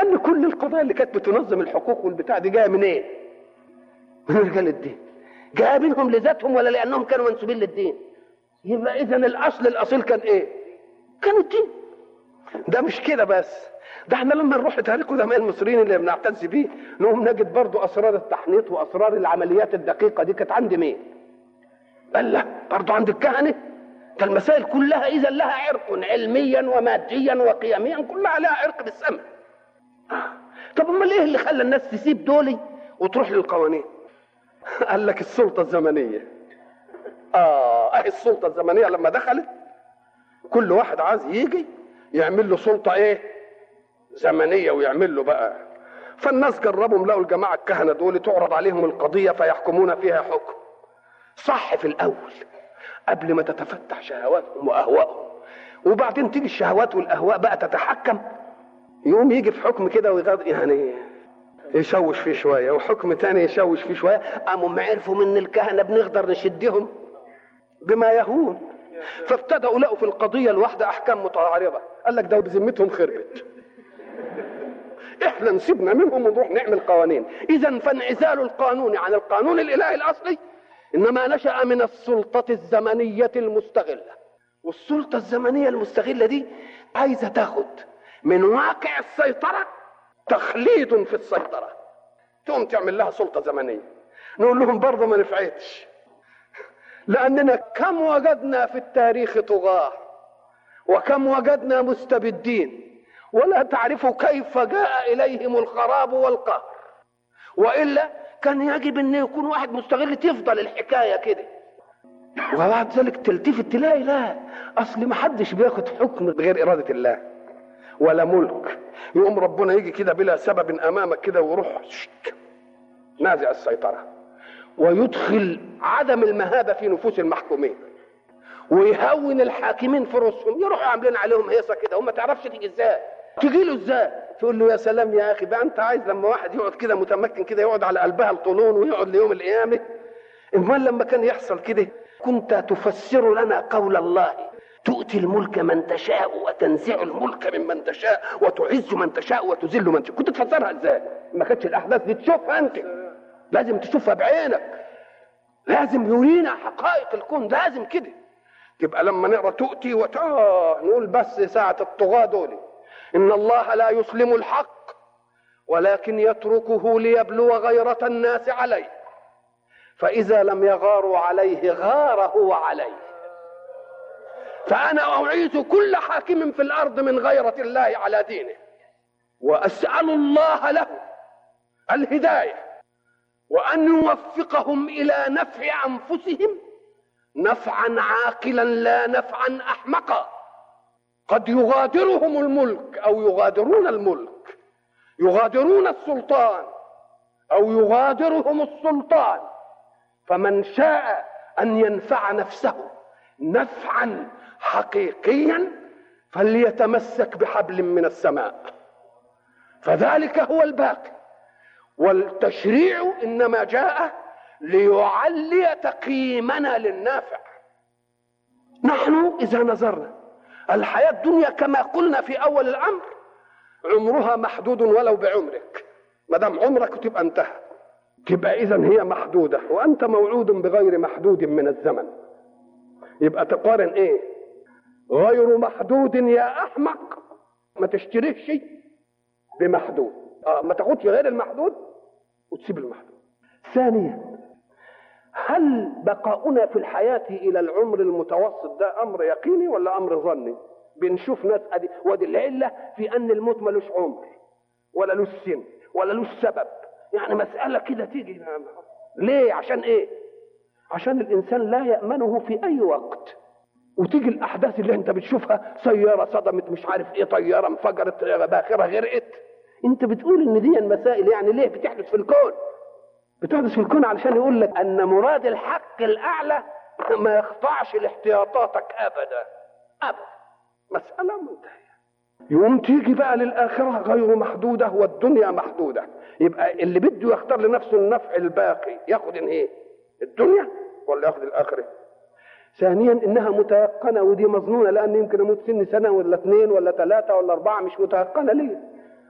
لان كل القضايا اللي كانت بتنظم الحقوق والبتاع دي جايه منين؟ من رجال الدين جايه منهم لذاتهم ولا لانهم كانوا منسوبين للدين يبقى اذا الاصل الاصيل كان ايه؟ كان الدين ده مش كده بس ده احنا لما نروح لتاريخ قدماء المصريين اللي بنعتز بيه نقوم نجد برضو اسرار التحنيط واسرار العمليات الدقيقه دي كانت عند مين؟ قال لا برضو عند الكهنه ده المسائل كلها اذا لها عرق علميا وماديا وقيميا كلها لها عرق بالسمع طب امال ايه اللي خلى الناس تسيب دولي وتروح للقوانين قال لك السلطه الزمنيه اه اهي السلطه الزمنيه لما دخلت كل واحد عايز يجي يعمل له سلطه ايه زمنيه ويعمل له بقى فالناس جربوا لقوا الجماعه الكهنه دول تعرض عليهم القضيه فيحكمون فيها حكم صح في الاول قبل ما تتفتح شهواتهم واهوائهم وبعدين تيجي الشهوات والاهواء بقى تتحكم يقوم يجي في حكم كده ويغض يعني يشوش فيه شويه وحكم تاني يشوش فيه شويه قاموا عرفوا من الكهنه بنقدر نشدهم بما يهون فابتدأوا لقوا في القضية الواحدة أحكام متعارضة قال لك ده بذمتهم خربت احنا نسيبنا منهم ونروح نعمل قوانين اذا فانعزال القانون عن القانون الالهي الاصلي انما نشا من السلطه الزمنيه المستغله والسلطه الزمنيه المستغله دي عايزه تاخد من واقع السيطره تخليد في السيطره تقوم تعمل لها سلطه زمنيه نقول لهم برضه ما نفعتش لاننا كم وجدنا في التاريخ طغاه وكم وجدنا مستبدين ولا تعرف كيف جاء اليهم الخراب والقهر والا كان يجب ان يكون واحد مستغل تفضل الحكايه كده وبعد ذلك تلتفت تلاقي لا اصل ما حدش بياخد حكم بغير اراده الله ولا ملك يقوم ربنا يجي كده بلا سبب امامك كده ويروح شك نازع السيطره ويدخل عدم المهابه في نفوس المحكومين ويهون الحاكمين في رؤوسهم يروحوا عاملين عليهم هيصه كده وما تعرفش تيجي ازاي تجي له ازاي تقول له يا سلام يا اخي بقى انت عايز لما واحد يقعد كده متمكن كده يقعد على قلبها الطولون ويقعد ليوم القيامه امال لما كان يحصل كده كنت تفسر لنا قول الله تؤتي الملك من تشاء وتنزع الملك ممن تشاء وتعز من تشاء وتذل من تشاء كنت تفسرها ازاي ما كانتش الاحداث دي تشوفها انت لازم تشوفها بعينك لازم يورينا حقائق الكون لازم كده يبقى لما نقرا تؤتي وتا نقول بس ساعه الطغاه دول ان الله لا يسلم الحق ولكن يتركه ليبلو غيرة الناس عليه فإذا لم يغاروا عليه غار هو عليه فأنا أعيذ كل حاكم في الأرض من غيرة الله على دينه وأسأل الله له الهداية وأن يوفقهم إلى نفع أنفسهم نفعا عاقلا لا نفعا أحمقا قد يغادرهم الملك او يغادرون الملك يغادرون السلطان او يغادرهم السلطان فمن شاء ان ينفع نفسه نفعا حقيقيا فليتمسك بحبل من السماء فذلك هو الباقي والتشريع انما جاء ليعلي تقييمنا للنافع نحن اذا نظرنا الحياة الدنيا كما قلنا في أول الأمر عمرها محدود ولو بعمرك ما دام عمرك تبقى انتهى تبقى إذا هي محدودة وأنت موعود بغير محدود من الزمن يبقى تقارن إيه؟ غير محدود يا أحمق ما تشتريش بمحدود آه ما تاخدش غير المحدود وتسيب المحدود ثانيا هل بقاؤنا في الحياة إلى العمر المتوسط ده أمر يقيني ولا أمر ظني؟ بنشوف ناس أدي ودي العلة في أن الموت ملوش عمر ولا له سن ولا له سبب يعني مسألة كده تيجي ليه؟ عشان إيه؟ عشان الإنسان لا يأمنه في أي وقت وتيجي الأحداث اللي أنت بتشوفها سيارة صدمت مش عارف إيه طيارة انفجرت باخرة غرقت أنت بتقول إن دي المسائل يعني ليه بتحدث في الكون؟ بتحدث في الكون علشان يقول لك ان مراد الحق الاعلى ما يخضعش لاحتياطاتك ابدا ابدا مساله منتهيه يقوم تيجي بقى للاخره غير محدوده والدنيا محدوده يبقى اللي بده يختار لنفسه النفع الباقي ياخد ايه الدنيا ولا ياخد الاخره ثانيا انها متيقنه ودي مظنونه لان يمكن اموت سن سنه ولا اثنين ولا ثلاثه ولا اربعه مش متيقنه ليه